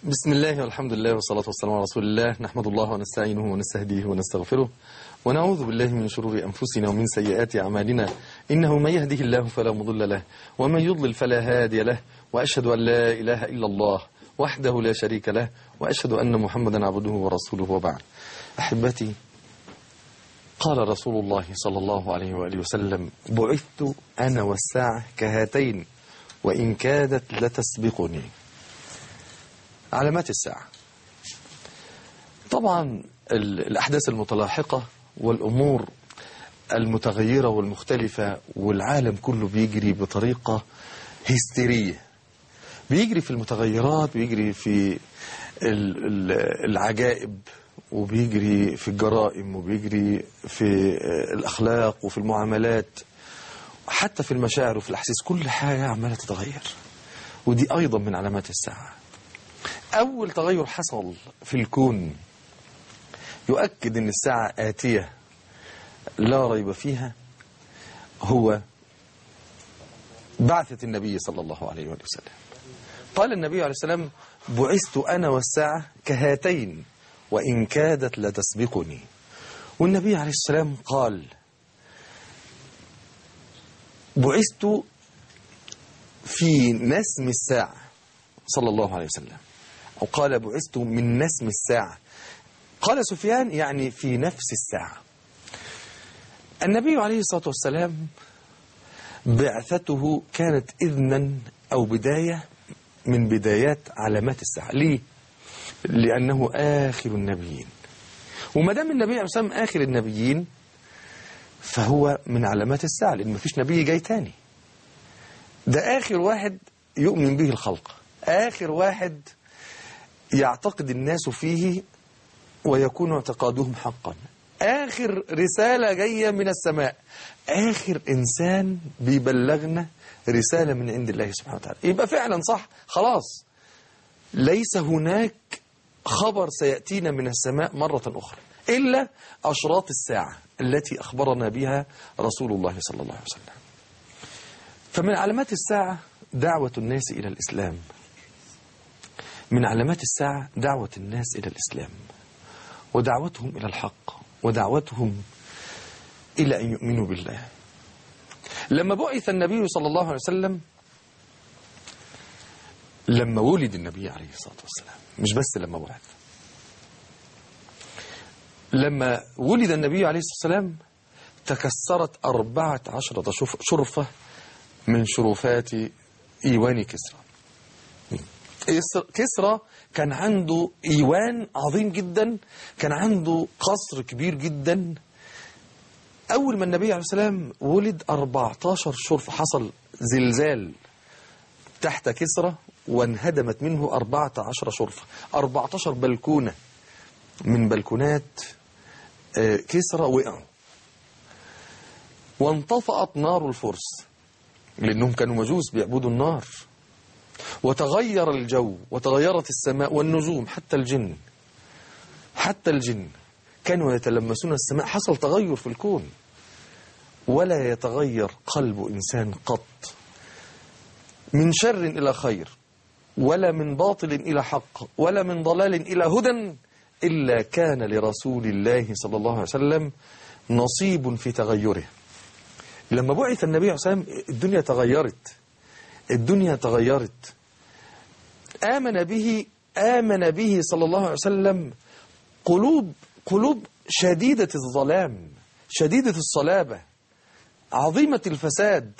بسم الله والحمد لله والصلاة والسلام على رسول الله نحمد الله ونستعينه ونستهديه ونستغفره ونعوذ بالله من شرور أنفسنا ومن سيئات أعمالنا إنه من يهده الله فلا مضل له ومن يضلل فلا هادي له وأشهد أن لا إله إلا الله وحده لا شريك له وأشهد أن محمدا عبده ورسوله وبعد أحبتي قال رسول الله صلى الله عليه وآله وسلم بعثت أنا والساعة كهاتين وإن كادت لتسبقني علامات الساعة طبعا ال- الأحداث المتلاحقة والأمور المتغيرة والمختلفة والعالم كله بيجري بطريقة هستيرية بيجري في المتغيرات بيجري في ال- ال- العجائب وبيجري في الجرائم وبيجري في آه، الأخلاق وفي المعاملات حتى في المشاعر وفي الأحاسيس كل حاجة عمالة تتغير ودي أيضا من علامات الساعة أول تغير حصل في الكون يؤكد أن الساعة آتية لا ريب فيها هو بعثة النبي صلى الله عليه وآله وسلم قال النبي عليه السلام بعثت أنا والساعة كهاتين وإن كادت لتسبقني والنبي عليه السلام قال بعثت في نسم الساعة صلى الله عليه وسلم أو قال بعثت من نسم الساعة قال سفيان يعني في نفس الساعة النبي عليه الصلاة والسلام بعثته كانت إذنا أو بداية من بدايات علامات الساعة ليه؟ لأنه آخر النبيين وما دام النبي عليه الصلاة والسلام آخر النبيين فهو من علامات الساعة لأن مفيش نبي جاي تاني ده آخر واحد يؤمن به الخلق آخر واحد يعتقد الناس فيه ويكون اعتقادهم حقا آخر رسالة جاية من السماء آخر إنسان بيبلغنا رسالة من عند الله سبحانه وتعالى يبقى فعلا صح خلاص ليس هناك خبر سيأتينا من السماء مرة أخرى إلا أشراط الساعة التي أخبرنا بها رسول الله صلى الله عليه وسلم فمن علامات الساعة دعوة الناس إلى الإسلام من علامات الساعة دعوة الناس إلى الإسلام ودعوتهم إلى الحق ودعوتهم إلى أن يؤمنوا بالله لما بعث النبي صلى الله عليه وسلم لما ولد النبي عليه الصلاة والسلام مش بس لما بعث لما ولد النبي عليه الصلاة والسلام تكسرت أربعة عشرة شف- شرفة من شرفات إيوان كسرى كسرى- كسرى كان عنده إيوان عظيم جدا كان عنده قصر كبير جدا أول ما النبي عليه السلام ولد 14 شرفة حصل زلزال تحت كسرى وانهدمت منه 14 شرفة 14 بلكونة من بلكونات آه، كسرى وقعوا وانطفأت نار الفرس لأنهم كانوا مجوس بيعبدوا النار وتغير الجو وتغيرت السماء والنجوم حتى الجن حتى الجن كانوا يتلمسون السماء حصل تغير في الكون ولا يتغير قلب إنسان قط من شر إلى خير ولا من باطل إلى حق ولا من ضلال إلى هدى إلا كان لرسول الله صلى الله عليه وسلم نصيب في تغيره لما بعث النبي عليه الصلاة والسلام الدنيا تغيرت الدنيا تغيرت آمن به آمن به صلى الله عليه وسلم قلوب قلوب شديدة الظلام شديدة الصلابة عظيمة الفساد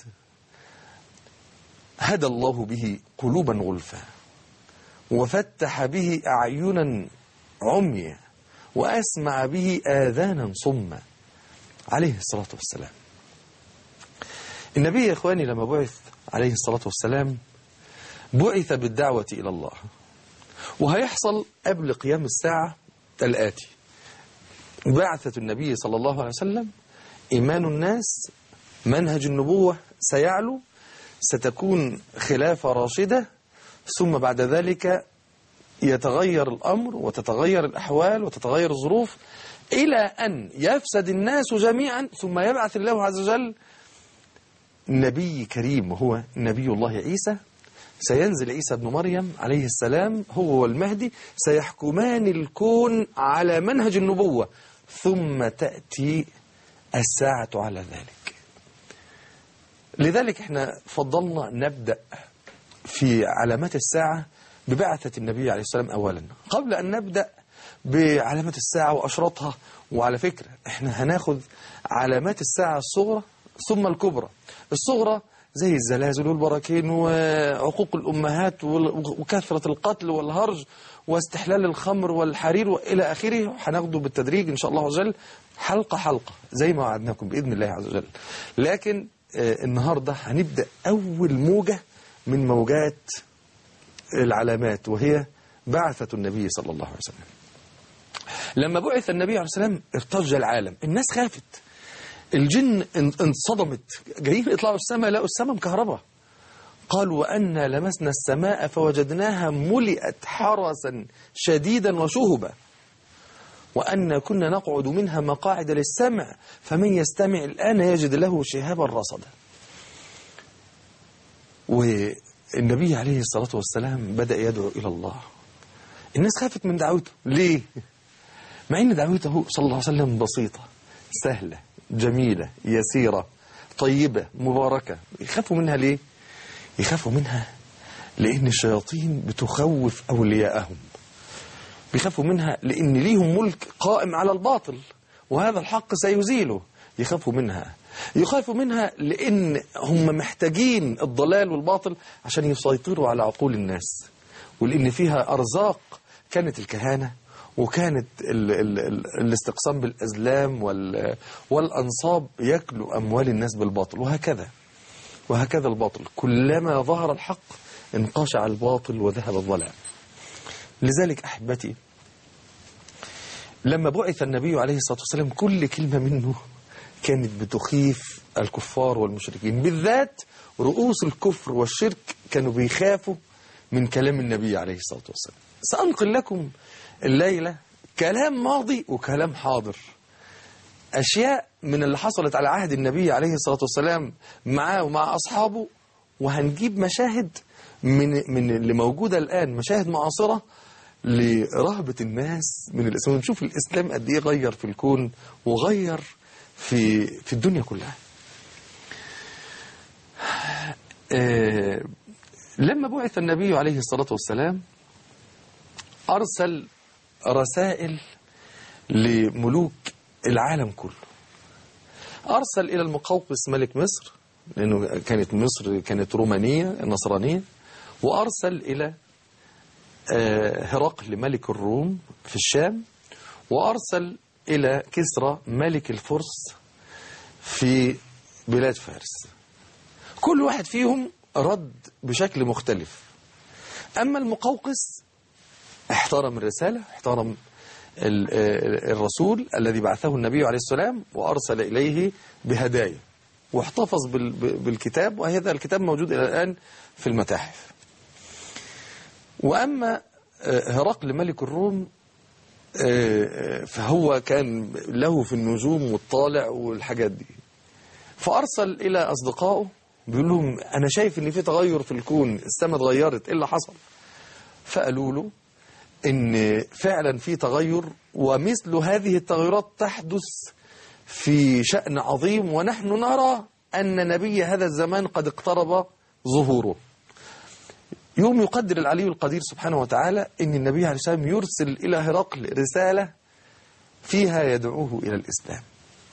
هدى الله به قلوبا غلفا وفتح به أعينا عميا وأسمع به آذانا صما عليه الصلاة والسلام النبي يا إخواني لما بعث عليه الصلاة والسلام بعث بالدعوة إلى الله وهيحصل قبل قيام الساعة الآتي بعثة النبي صلى الله عليه وسلم إيمان الناس منهج النبوة سيعلو ستكون خلافة راشدة ثم بعد ذلك يتغير الأمر وتتغير الأحوال وتتغير الظروف إلى أن يفسد الناس جميعا ثم يبعث الله عز وجل نبي كريم وهو نبي الله عيسى سينزل عيسى ابن مريم عليه السلام هو والمهدي سيحكمان الكون على منهج النبوة ثم تأتي الساعة على ذلك لذلك احنا فضلنا نبدأ في علامات الساعة ببعثة النبي عليه السلام أولا قبل أن نبدأ بعلامات الساعة وأشراطها وعلى فكرة احنا هناخد علامات الساعة الصغرى ثم الكبرى الصغرى زي الزلازل والبراكين وعقوق الأمهات وكثرة القتل والهرج واستحلال الخمر والحرير وإلى آخره هناخده بالتدريج إن شاء الله عز وجل حلقة حلقة زي ما وعدناكم بإذن الله عز وجل لكن آه، النهاردة هنبدأ أول موجة من موجات العلامات وهي بعثة النبي صلى الله عليه وسلم لما بعث النبي عليه السلام ارتج العالم الناس خافت الجن ان- انصدمت جايين يطلعوا السماء لقوا السماء مكهربة قالوا وأنا لمسنا السماء فوجدناها ملئت حرسا شديدا وشهبا وأن كنا نقعد منها مقاعد للسمع فمن يستمع الآن يجد له شهابا رصدا والنبي عليه الصلاة والسلام بدأ يدعو إلى الله الناس خافت من دعوته ليه؟ مع أن دعوته صلى الله عليه وسلم بسيطة سهلة جميلة يسيرة طيبة مباركة يخافوا منها ليه؟ يخافوا منها لأن الشياطين بتخوف أولياءهم بيخافوا منها لأن ليهم ملك قائم على الباطل وهذا الحق سيزيله يخافوا منها يخافوا منها لأن هم محتاجين الضلال والباطل عشان يسيطروا على عقول الناس ولأن فيها أرزاق كانت الكهانة وكانت ال ال ال الاستقسام بالأزلام وال والأنصاب يكلوا أموال الناس بالباطل وهكذا وهكذا الباطل كلما ظهر الحق انقشع الباطل وذهب الظلام لذلك أحبتي لما بعث النبي عليه الصلاة والسلام كل كلمة منه كانت بتخيف الكفار والمشركين بالذات رؤوس الكفر والشرك كانوا بيخافوا من كلام النبي عليه الصلاة والسلام سأنقل لكم الليلة كلام ماضي وكلام حاضر أشياء من اللي حصلت على عهد النبي عليه الصلاة والسلام معاه ومع أصحابه وهنجيب مشاهد من من اللي موجودة الآن مشاهد معاصرة لرهبة الناس من الإسلام نشوف الإسلام قد إيه غير في الكون وغير في في الدنيا كلها آه، لما بعث النبي عليه الصلاة والسلام أرسل رسائل لملوك العالم كله أرسل إلى المقوقس ملك مصر لأنه كانت مصر كانت رومانية نصرانية وأرسل إلى آه، هرقل ملك الروم في الشام وأرسل إلى كسرى ملك الفرس في بلاد فارس كل واحد فيهم رد بشكل مختلف أما المقوقس احترم الرسالة احترم ال- آه، الرسول الذي بعثه النبي عليه السلام وأرسل إليه بهدايا واحتفظ بال- ب- بالكتاب وهذا الكتاب موجود إلى الآن في المتاحف وأما آه، هرقل ملك الروم آه، فهو كان له في النجوم والطالع والحاجات دي فأرسل إلى أصدقائه بيقول لهم أنا شايف إن في تغير في الكون السماء اتغيرت إيه اللي حصل فقالوا له إن فعلا في تغير ومثل هذه التغيرات تحدث في شأن عظيم ونحن نرى أن نبي هذا الزمان قد اقترب ظهوره يوم يقدر العلي القدير سبحانه وتعالى أن النبي عليه السلام يرسل إلى هرقل رسالة فيها يدعوه إلى الإسلام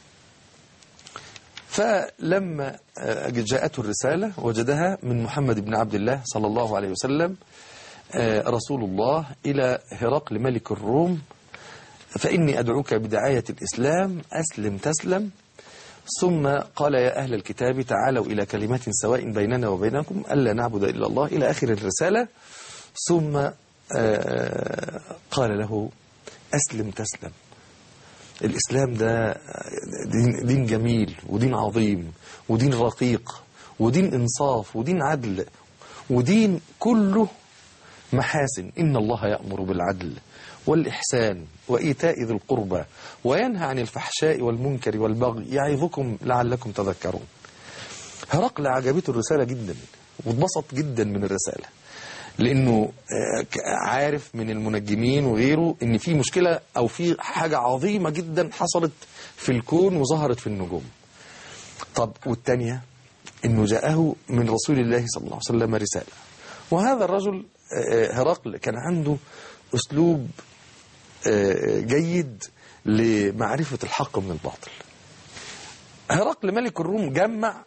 فلما آه، جاءته الرسالة وجدها من محمد بن عبد الله صلى الله عليه وسلم آه، رسول الله إلى هرقل ملك الروم فإني أدعوك بدعاية الإسلام أسلم تسلم ثم قال يا أهل الكتاب تعالوا إلى كلمات سواء بيننا وبينكم ألا نعبد إلا الله إلى آخر الرسالة ثم آه، قال له أسلم تسلم الإسلام ده دين, دين جميل ودين عظيم ودين رقيق ودين إنصاف ودين عدل ودين كله محاسن إن الله يأمر بالعدل والإحسان وإيتاء ذي القربى وينهى عن الفحشاء والمنكر والبغي يعظكم لعلكم تذكرون هرقل عجبته الرسالة جدا واتبسط جدا من الرسالة لانه آه، ك- عارف من المنجمين وغيره ان في مشكله او في حاجه عظيمه جدا حصلت في الكون وظهرت في النجوم طب والتانية انه جاءه من رسول الله صلى الله عليه وسلم رساله وهذا الرجل آه، هرقل كان عنده اسلوب آه، جيد لمعرفه الحق من الباطل هرقل ملك الروم جمع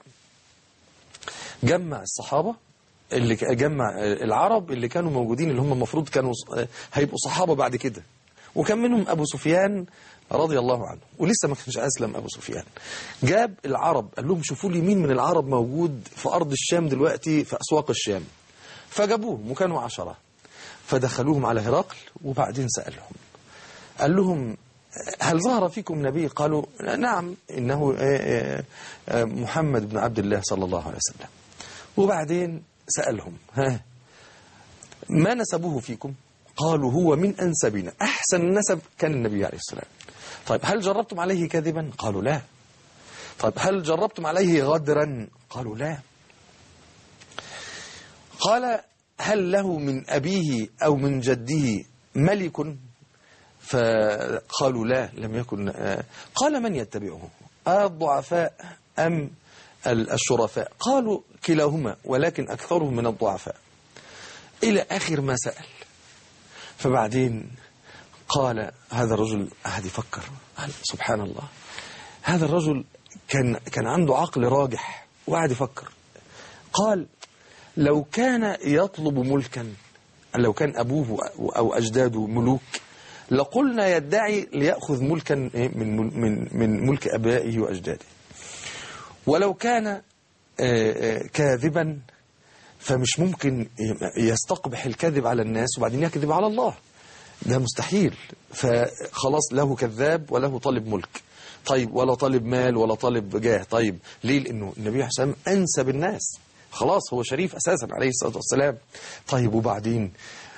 جمع الصحابة اللي ك- جمع العرب اللي كانوا موجودين اللي هم المفروض كانوا ص- هيبقوا صحابة بعد كده وكان منهم أبو سفيان رضي الله عنه ولسه ما كانش أسلم أبو سفيان جاب العرب قال لهم شوفوا لي مين من العرب موجود في أرض الشام دلوقتي في أسواق الشام فجابوهم وكانوا عشرة فدخلوهم على هرقل وبعدين سألهم قال لهم هل ظهر فيكم نبي قالوا نعم إنه آه، آه، آه، محمد بن عبد الله صلى الله عليه وسلم وبعدين سألهم ها ما نسبه فيكم قالوا هو من أنسبنا أحسن النسب كان النبي عليه السلام طيب هل جربتم عليه كذبا قالوا لا طيب هل جربتم عليه غدرا قالوا لا قال هل له من أبيه أو من جده ملك فقالوا لا لم يكن آه. قال من يتبعه الضعفاء أم ال- الشرفاء قالوا كلاهما ولكن أكثرهم من الضعفاء إلى آخر ما سأل فبعدين قال هذا الرجل قعد يفكر قال سبحان الله هذا الرجل كان كان عنده عقل راجح وقعد يفكر قال لو كان يطلب ملكا لو كان أبوه أو أجداده ملوك لقلنا يدعي ليأخذ ملكا من من من ملك أبائه وأجداده ولو كان آه، آه، كاذبا فمش ممكن يستقبح الكذب على الناس وبعدين يكذب على الله ده مستحيل فخلاص له كذاب وله طالب ملك طيب ولا طالب مال ولا طالب جاه طيب ليه لأنه النبي عليه الصلاة والسلام أنسب الناس خلاص هو شريف أساسا عليه الصلاة والسلام طيب وبعدين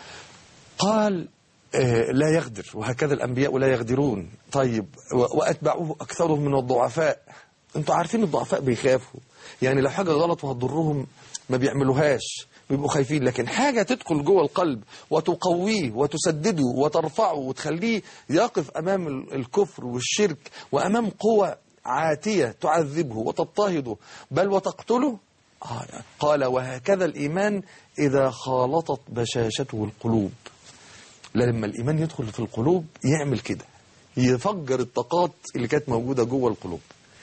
قال آه، لا يغدر وهكذا الأنبياء لا يغدرون طيب و- وأتبعوه أكثرهم من الضعفاء أنتوا عارفين الضعفاء بيخافوا يعني لو حاجة غلط وهتضرهم ما بيعملوهاش بيبقوا خايفين لكن حاجة تدخل جوه القلب وتقويه وتسدده وترفعه وتخليه يقف أمام ال- الكفر والشرك وأمام قوى عاتية تعذبه وتضطهده بل وتقتله آه، قال وهكذا الإيمان إذا خالطت بشاشته القلوب لما الإيمان يدخل في القلوب يعمل كده يفجر الطاقات اللي كانت موجودة جوه القلوب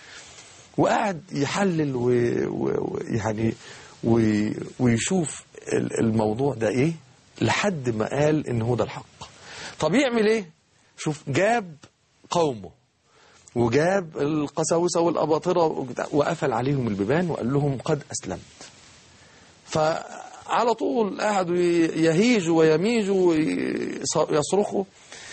وقعد يحلل ويعني ويشوف ال- الموضوع ده ايه لحد ما قال ان هو ده الحق طب يعمل ايه شوف جاب قومه وجاب القساوسة والأباطرة وبتاع، وقفل عليهم البيبان وقال لهم قد أسلمت فعلى طول قعدوا يهيجوا ويميجوا ويصرخوا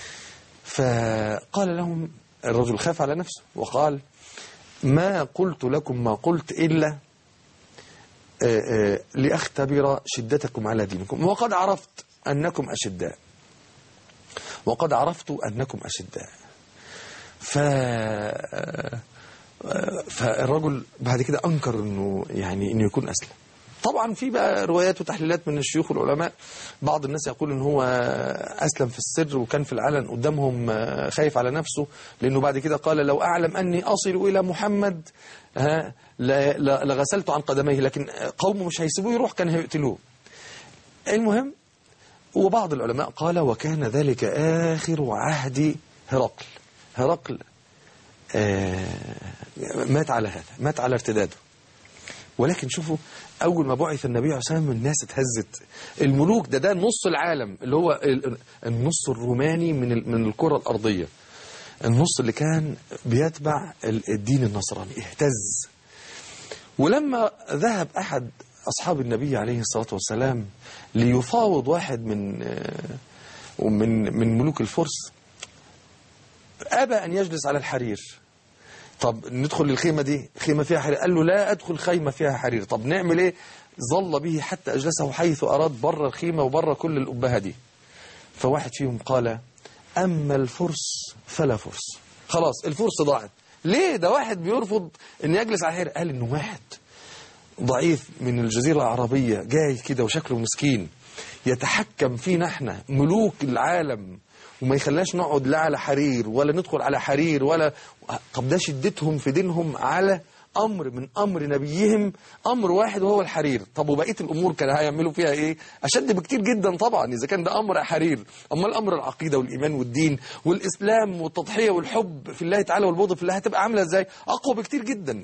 فقال لهم الرجل خاف على نفسه وقال ما قلت لكم ما قلت إلا آه، آه، لأختبر شدتكم على دينكم وقد عرفت أنكم أشداء وقد عرفت أنكم أشداء ف آه، فالرجل بعد كده أنكر أنه يعني أنه يكون أسلم طبعا في بقى روايات وتحليلات من الشيوخ والعلماء بعض الناس يقول ان هو اسلم في السر وكان في العلن قدامهم خايف على نفسه لانه بعد كده قال لو اعلم اني اصل الى محمد ها لا- لا- لغسلت عن قدميه لكن قومه مش هيسيبوه يروح كان هيقتلوه المهم وبعض العلماء قال وكان ذلك آخر عهد هرقل هرقل آه، مات على هذا مات على ارتداده ولكن شوفوا أول ما بعث النبي عليه الصلاة والسلام الناس اتهزت الملوك ده ده نص العالم اللي هو ال- النص الروماني من ال- من الكرة الأرضية النص اللي كان بيتبع ال- الدين النصراني اهتز ولما ذهب أحد أصحاب النبي عليه الصلاة والسلام ليفاوض واحد من آه، من من ملوك الفرس أبى أن يجلس على الحرير طب ندخل الخيمة دي خيمة فيها حرير قال له لا أدخل خيمة فيها حرير طب نعمل إيه ظل به حتى أجلسه حيث أراد بره الخيمة وبره كل الأبهة دي فواحد فيهم قال أما الفرس فلا فرس خلاص الفرس ضاعت ليه ده واحد بيرفض أن يجلس على الحرير قال إنه واحد ضعيف من الجزيرة العربية جاي كده وشكله مسكين يتحكم فينا احنا ملوك العالم وما يخليناش نقعد لا على حرير ولا ندخل على حرير ولا طب ده شدتهم في دينهم على امر من امر نبيهم امر واحد وهو الحرير طب وبقيه الامور كان هيعملوا فيها ايه اشد بكتير جدا طبعا اذا كان ده امر حرير اما الامر العقيده والايمان والدين والاسلام والتضحيه والحب في الله تعالى والبغض في الله هتبقى عامله ازاي اقوى بكتير جدا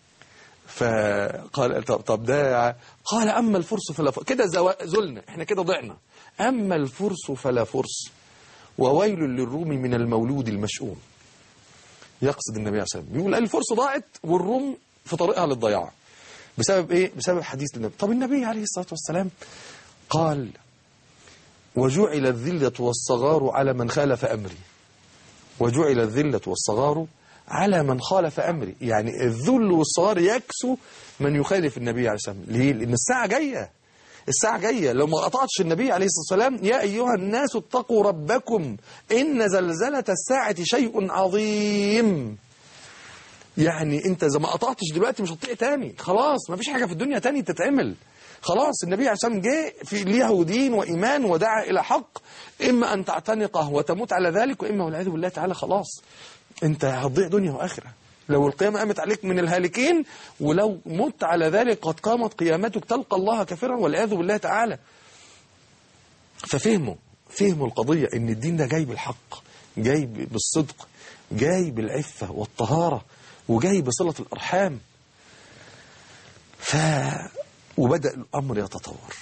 فقال طب, طب ده قال اما الفرس فلا فرس كده زوا- زلنا احنا كده ضعنا اما الفرس فلا فرس وويل للروم من المولود المشؤوم يقصد النبي عليه الصلاه والسلام بيقول الفرس ضاعت والروم في طريقها للضياع بسبب ايه بسبب حديث النبي طب النبي عليه الصلاه والسلام قال وجعل الذله والصغار على من خالف امري وجعل الذله والصغار على من خالف امري يعني الذل والصغار يكسو من يخالف النبي عليه الصلاه والسلام ليه لان الساعه جايه الساعة جاية لو ما قطعتش النبي عليه الصلاة والسلام يا أيها الناس اتقوا ربكم إن زلزلة الساعة شيء عظيم يعني انت اذا ما قطعتش دلوقتي مش هتطيع تاني خلاص ما فيش حاجة في الدنيا تاني تتعمل خلاص النبي عليه الصلاة والسلام جه في له دين وإيمان ودعا إلى حق إما أن تعتنقه وتموت على ذلك وإما والعياذ بالله تعالى خلاص انت هتضيع دنيا وآخرة لو القيامة قامت عليك من الهالكين ولو مت على ذلك قد قامت قيامتك تلقى الله كافرا والعياذ بالله تعالى ففهموا فهموا القضية ان الدين ده جاي بالحق جاي بالصدق جاي بالعفة والطهارة وجاي بصلة الأرحام ف وبدأ الأمر يتطور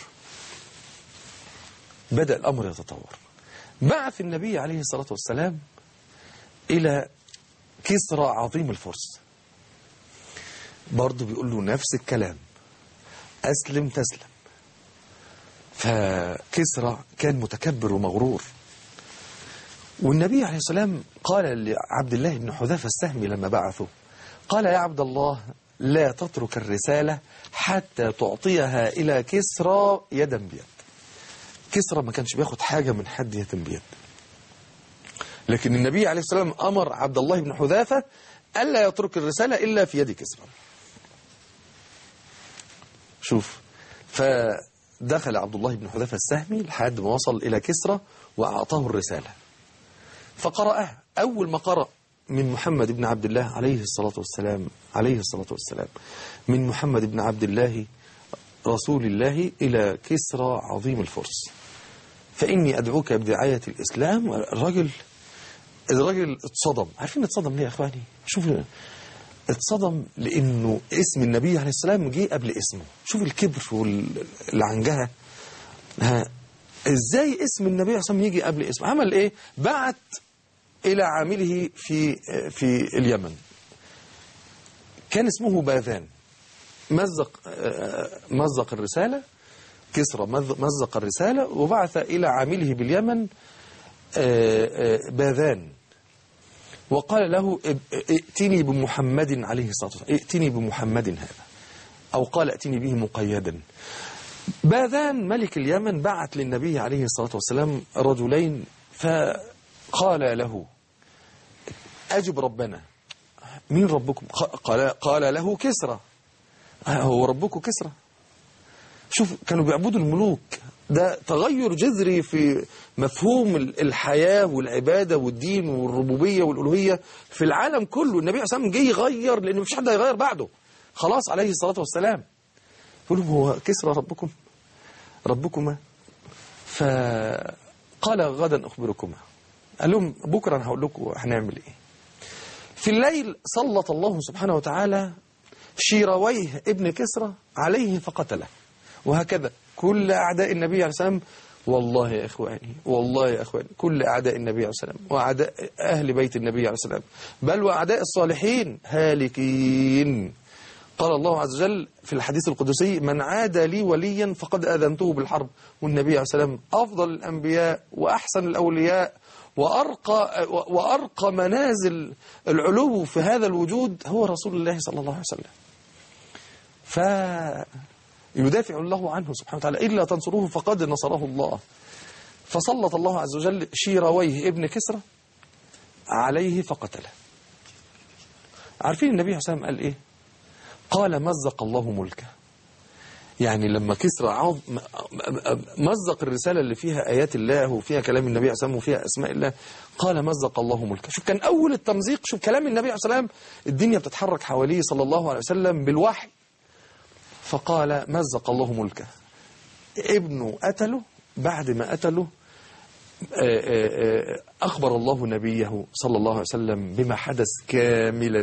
بدأ الأمر يتطور بعث النبي عليه الصلاة والسلام إلى كسرى عظيم الفرس برضه بيقول له نفس الكلام أسلم تسلم فكسرى كان متكبر ومغرور والنبي عليه السلام قال لعبد الله بن حذافة السهمي لما بعثه قال يا عبد الله لا تترك الرسالة حتى تعطيها إلى كسرى يدا بيد كسرى ما كانش بياخد حاجة من حد يدا بيد لكن النبي عليه السلام أمر عبد الله بن حذافة ألا يترك الرسالة إلا في يد كسرى شوف فدخل عبد الله بن حذافة السهمي لحد ما وصل إلى كسرى وأعطاه الرسالة فقرأها أول ما قرأ من محمد بن عبد الله عليه الصلاة والسلام عليه الصلاة والسلام من محمد بن عبد الله رسول الله إلى كسرى عظيم الفرس فإني أدعوك بدعاية الإسلام الرجل الراجل اتصدم عارفين اتصدم ليه يا اخواني شوفوا اتصدم لانه اسم النبي عليه السلام جه قبل اسمه شوف الكبر والعنجهه ها ازاي اسم النبي عليه السلام يجي قبل اسمه عمل ايه بعت الى عامله في في اليمن كان اسمه باذان مزق مزق الرساله كسرى مزق الرساله وبعث الى عامله باليمن باذان وقال له ائتني بمحمد عليه الصلاة والسلام ائتني بمحمد هذا أو قال ائتني به مقيدا باذان ملك اليمن بعت للنبي عليه الصلاة والسلام رجلين فقال له أجب ربنا مين ربكم قال, قال له كسرى هو ربكم كسرى شوف كانوا بيعبدوا الملوك ده تغير جذري في مفهوم الحياة والعبادة والدين والربوبية والألوهية في العالم كله النبي عليه الصلاة والسلام جه يغير لأنه مفيش حد هيغير بعده خلاص عليه الصلاة والسلام يقول لهم هو كسرى ربكم ربكما فقال غدا أخبركما قال لهم بكرة أنا هقول لكم هنعمل إيه في الليل سلط الله سبحانه وتعالى شيرويه ابن كسرى عليه فقتله وهكذا كل أعداء النبي عليه السلام والله يا إخواني والله يا إخواني كل أعداء النبي عليه السلام وأعداء أهل بيت النبي عليه السلام بل وأعداء الصالحين هالكين قال الله عز وجل في الحديث القدسي من عاد لي وليا فقد أذنته بالحرب والنبي عليه السلام أفضل الأنبياء وأحسن الأولياء وأرقى, وأرقى منازل العلو في هذا الوجود هو رسول الله صلى الله عليه وسلم ف يدافع الله عنه سبحانه وتعالى إلا تنصروه فقد نصره الله فسلط الله عز وجل شيرويه ابن كسرى عليه فقتله عارفين النبي عليه الصلاة والسلام قال إيه قال مزق الله ملكه يعني لما كسرى عظ م- م- مزق الرسالة اللي فيها آيات الله وفيها كلام النبي عليه الصلاة والسلام وفيها أسماء الله قال مزق الله ملكه شوف كان أول التمزيق شوف كلام النبي عليه الصلاة والسلام الدنيا بتتحرك حواليه صلى الله عليه وسلم بالوحي فقال مزق الله ملكه ابنه قتله بعد ما قتله آه، آه، آه، أخبر الله نبيه صلى الله عليه وسلم بما حدث كاملا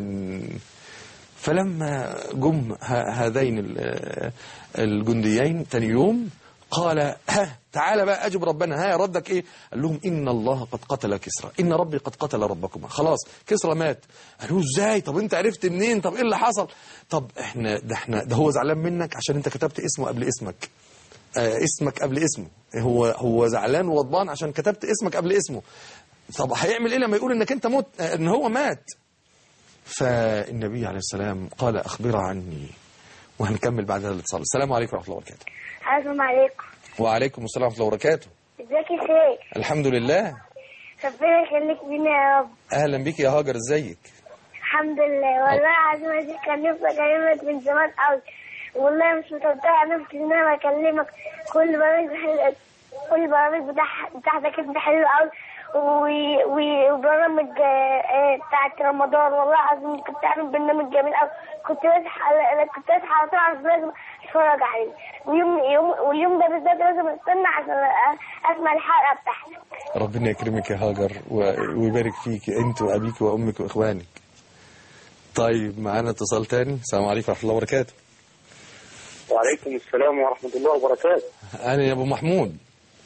فلما جم ه- هذين ال- آه، الجنديين تاني يوم قال ها تعالى بقى أجب ربنا ها ردك إيه قال لهم إن الله قد قتل كسرى إن ربي قد قتل ربكما خلاص كسرى مات قالوا إزاي طب أنت عرفت منين طب إيه اللي حصل طب إحنا ده إحنا ده هو زعلان منك عشان أنت كتبت اسمه قبل اسمك آه، اسمك قبل اسمه هو هو زعلان وغضبان عشان كتبت اسمك قبل اسمه طب هيعمل ايه لما يقول انك انت مت آه، ان هو مات فالنبي عليه السلام قال اخبر عني وهنكمل بعد هذا الاتصال السلام عليكم ورحمه الله وبركاته السلام عليكم وعليكم السلام ورحمه الله وبركاته ازيك يا شيخ الحمد لله ربنا يخليك بينا يا رب اهلا بك يا هاجر ازيك الحمد لله والله العظيم يا شيخ كان نفسي اكلمك من زمان قوي والله مش مصدقه نفسي ان انا بكلمك كل برامج حلوه كل برامج بتاع- بتاعتك انت حلوه قوي و- و- وبرامج آه، آه، بتاعت رمضان والله العظيم كنت عامل برنامج جميل قوي كنت بصحى على- كنت بصحى على طول عشان لازم اتفرج عليه ويوم يوم واليوم ده بالذات لازم استنى عشان أ- اسمع الحلقه بتاعتك ربنا يكرمك يا هاجر و- ويبارك فيك انت وابيك وامك واخوانك طيب معانا اتصال تاني السلام عليكم ورحمه الله وبركاته وعليكم السلام ورحمة الله وبركاته انا يا ابو محمود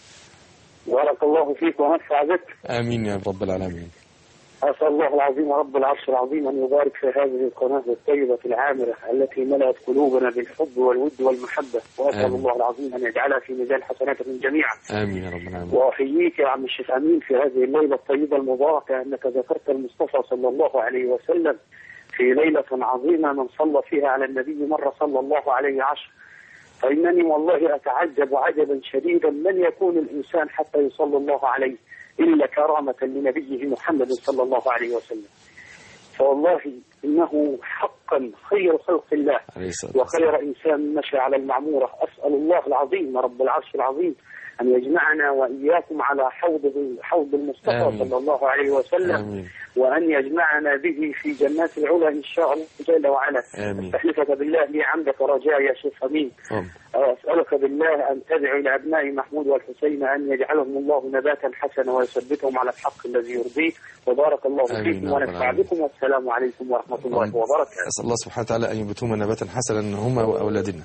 بارك الله فيك ونفع بك امين يا رب العالمين أسأل الله العظيم رب العرش العظيم أن يبارك في هذه القناة الطيبة العامرة التي ملأت قلوبنا بالحب والود والمحبة وأسأل آمين. الله العظيم أن يجعلها في ميزان حسناتكم جميعا امين يا رب العالمين وأحييك يا عم الشيخ أمين في هذه الليلة الطيبة المباركة أنك ذكرت المصطفى صلى الله عليه وسلم في ليلة عظيمة من صلى فيها على النبي مرة صلى الله عليه عشر فإنني والله أتعجب عجبا شديدا من يكون الإنسان حتى يصلى الله عليه إلا كرامة لنبيه محمد صلى الله عليه وسلم فوالله إنه حقا خير خلق الله عليه الصلاه والسلام وخير إنسان مشى على المعمورة أسأل الله العظيم رب العرش العظيم أن يجمعنا وإياكم على حوض حوض المصطفى آمين. صلى الله عليه وسلم امين وأن يجمعنا به في جنات العلا إن شاء الله جل وعلا آمين. أستحلفك بالله لي عندك رجاء يا شيخ أمين أم. أسألك بالله أن تدعو لأبناء محمود والحسين أن يجعلهم الله نباتا حسنا ويثبتهم على الحق الذي يرضيه وبارك الله آمين فيكم يا رب ونفع العالمين. بكم والسلام عليكم ورحمة الله أم. وبركاته أسأل الله سبحانه وتعالى أن يبتهم نباتا حسنا هما وأولادنا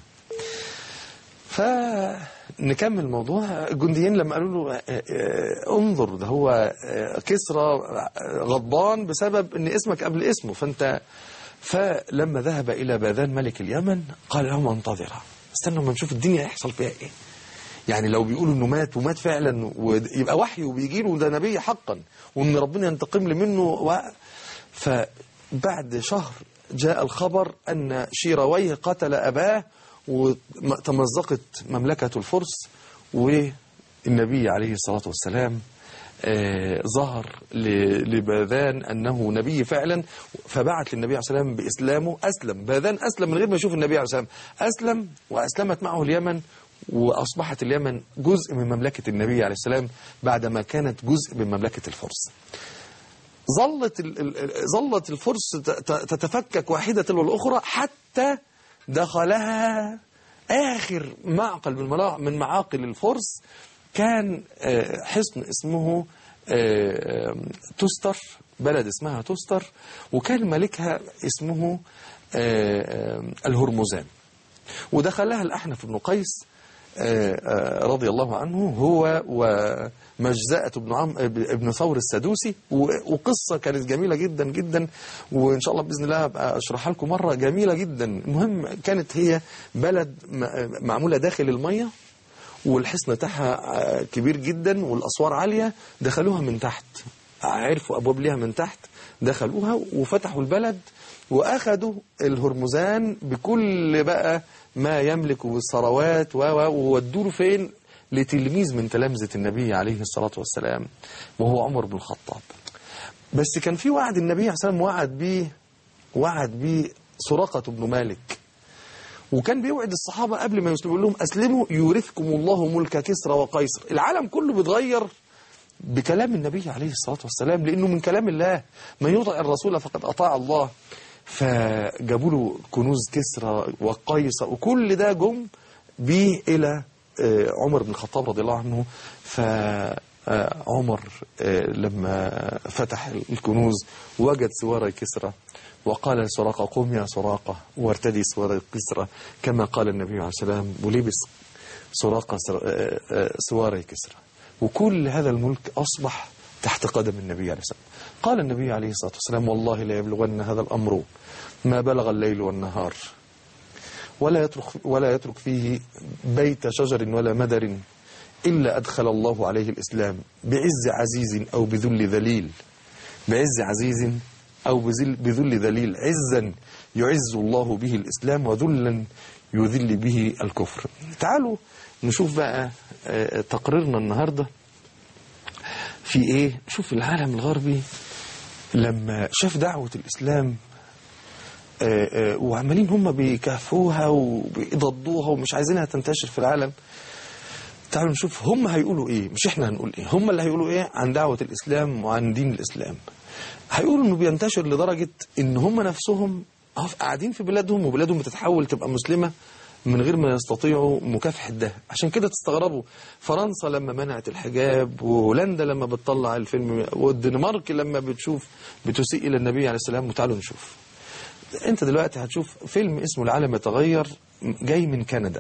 فنكمل الموضوع الجنديين لما قالوا له آه، آه، انظر ده هو آه، كسرى آه، غضبان بسبب ان اسمك قبل اسمه فانت فلما ذهب الى باذان ملك اليمن قال لهم انتظرا استنوا ما نشوف الدنيا هيحصل فيها ايه يعني لو بيقولوا انه مات ومات فعلا ويبقى وحي وبيجي له ده نبي حقا وان ربنا ينتقم لي منه و... فبعد شهر جاء الخبر ان شيرويه قتل اباه وتمزقت مملكه الفرس والنبي عليه الصلاه والسلام آه، ظهر ل- لباذان انه نبي فعلا فبعت للنبي عليه الصلاه والسلام باسلامه اسلم باذان اسلم من غير ما يشوف النبي عليه الصلاه والسلام اسلم واسلمت معه اليمن واصبحت اليمن جزء من مملكه النبي عليه السلام بعدما كانت جزء من مملكه الفرس ظلت ال- ال- ال- ظلت الفرس ت- ت- تتفكك واحدة تلو الأخرى حتى دخلها آخر معقل من ملا- من معاقل الفرس كان آه، حصن اسمه آه، تستر بلد اسمها تستر وكان ملكها اسمه آه، آه، الهرمزان ودخلها الأحنف بن قيس آه، آه، رضي الله عنه هو ومجزأة بن عم ابن ثور السدوسي و- وقصة كانت جميلة جدا جدا وإن شاء الله بإذن الله أبقى أشرحها لكم مرة جميلة جدا المهم كانت هي بلد م- معمولة داخل المية والحصن بتاعها آه، كبير جدا والأسوار عالية دخلوها من تحت عرفوا أبواب ليها من تحت دخلوها وفتحوا البلد وأخذوا الهرمزان بكل بقى ما يملك والثروات و- و- وودوا له فين لتلميذ من تلامذة النبي عليه الصلاة والسلام وهو عمر بن الخطاب بس كان في وعد النبي عليه الصلاة والسلام وعد بيه وعد بيه سراقة بن مالك وكان بيوعد الصحابة قبل ما يسلموا يقول لهم أسلموا يورثكم الله ملك كسرى وقيصر العالم كله بيتغير بكلام النبي عليه الصلاة والسلام لأنه من كلام الله من يطع الرسول فقد أطاع الله فجابوا له كنوز كسرى وقيصر وكل ده جم بيه إلى آه، عمر بن الخطاب رضي الله عنه فعمر لما فتح الكنوز وجد سوار كسرى وقال لسراقة قم يا سراقة وارتدي سوار كسرى كما قال النبي عليه السلام ولبس سراقة سر- آه، آه، سوار كسرى وكل هذا الملك أصبح تحت قدم النبي عليه السلام قال النبي عليه الصلاة والسلام والله لا يبلغن هذا الأمر ما بلغ الليل والنهار ولا يترك ولا يترك فيه بيت شجر ولا مدر إلا أدخل الله عليه الإسلام بعز عزيز أو بذل ذليل بعز عزيز أو بذل, بذل ذليل عزا يعز الله به الإسلام وذلا يذل به الكفر تعالوا نشوف بقى آه، تقريرنا النهاردة في إيه شوف العالم الغربي لما شاف دعوة الإسلام آه، آه، وعمالين هم بيكافئوها وبيضدوها ومش عايزينها تنتشر في العالم تعالوا نشوف هم هيقولوا ايه مش احنا هنقول ايه هم اللي هيقولوا ايه عن دعوة الاسلام وعن دين الاسلام هيقولوا انه بينتشر لدرجة ان هم نفسهم أهو قاعدين في بلادهم وبلادهم بتتحول تبقى مسلمة من غير ما يستطيعوا مكافحة ده عشان كده تستغربوا فرنسا لما منعت الحجاب وهولندا لما بتطلع الفيلم والدنمارك لما بتشوف بتسيء الى النبي عليه السلام وتعالوا نشوف انت دلوقتي هتشوف فيلم اسمه العالم يتغير جاي من كندا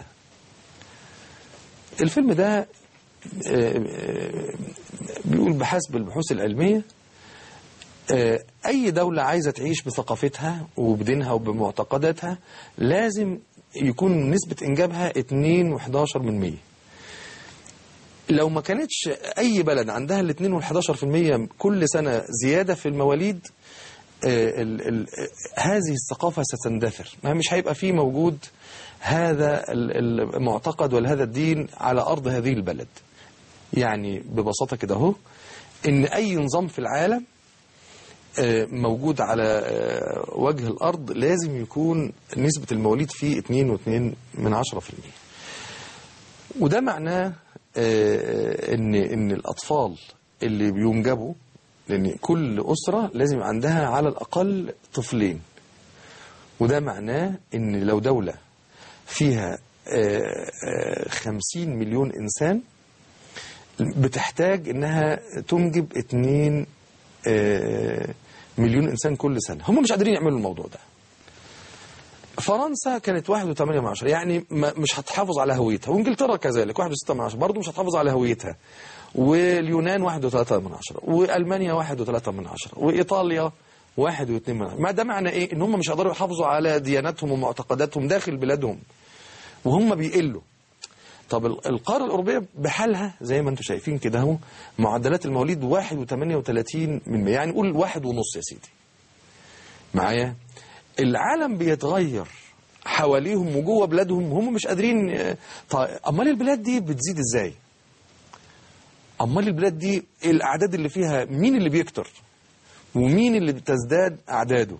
الفيلم ده آه، آه، بيقول بحسب البحوث العلمية آه، أي دولة عايزة تعيش بثقافتها وبدينها وبمعتقداتها لازم يكون نسبة إنجابها 2 و11 من 100 لو ما كانتش أي بلد عندها ال 2 وال11% كل سنة زيادة في المواليد آه، ال- ال- آه، هذه الثقافة ستندثر ما مش هيبقى فيه موجود هذا ال- المعتقد ولا هذا الدين على أرض هذه البلد يعني ببساطة كده اهو إن أي نظام في العالم آه، موجود على آه، وجه الأرض لازم يكون نسبة المواليد فيه 2 و2 من 10% وده معناه آه، ان ان الاطفال اللي بينجبوا لان كل اسره لازم عندها على الاقل طفلين وده معناه ان لو دوله فيها آه، آه، 50 مليون انسان بتحتاج انها تنجب 2 آه، مليون انسان كل سنه هم مش قادرين يعملوا الموضوع ده فرنسا كانت 1.8 من عشرة يعني ما مش هتحافظ على هويتها وانجلترا كذلك 1.6 من عشرة برضه مش هتحافظ على هويتها واليونان 1.3 من عشرة والمانيا 1.3 من عشرة وايطاليا 1.2 من عشرة ما ده معنى ايه ان هم مش هيقدروا يحافظوا على دياناتهم ومعتقداتهم داخل بلادهم وهم بيقلوا طب ال- القارة الأوروبية بحالها زي ما انتم شايفين كده اهو معدلات المواليد 1.38 من يعني قول واحد ونص يا سيدي معايا العالم بيتغير حواليهم وجوه بلادهم هم مش قادرين آه، طيب امال البلاد دي بتزيد ازاي امال البلاد دي الاعداد اللي فيها مين اللي بيكتر ومين اللي بتزداد اعداده